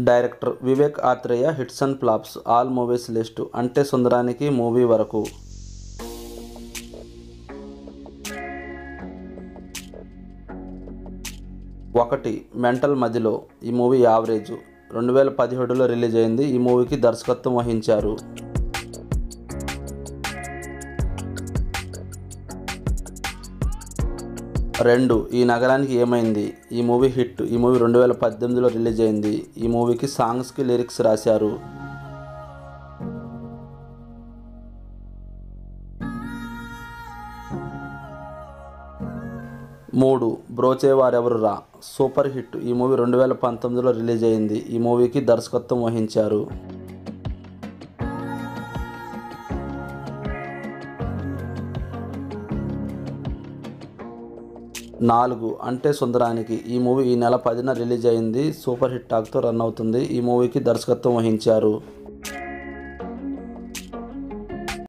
director Vivek Athreya hits and flops all movies list Ante Sundaraniki movie వరకు ఒకటి mental మదిలో ఈ మూవీ యావరేజ్ రెండు వేల పదిహేడులో రిలీజ్ అయింది ఈ మూవీకి దర్శకత్వం వహించారు రెండు ఈ నగరానికి ఏమైంది ఈ మూవీ హిట్ ఈ మూవీ రెండు వేల పద్దెనిమిదిలో రిలీజ్ అయింది ఈ మూవీకి సాంగ్స్కి లిరిక్స్ రాశారు మూడు బ్రోచే వారెవరు రా సూపర్ హిట్ ఈ మూవీ రెండు వేల పంతొమ్మిదిలో రిలీజ్ అయింది ఈ మూవీకి దర్శకత్వం వహించారు నాలుగు అంటే సుందరానికి ఈ మూవీ ఈ నెల పదిన రిలీజ్ అయింది సూపర్ హిట్ టాక్తో రన్ అవుతుంది ఈ మూవీకి దర్శకత్వం వహించారు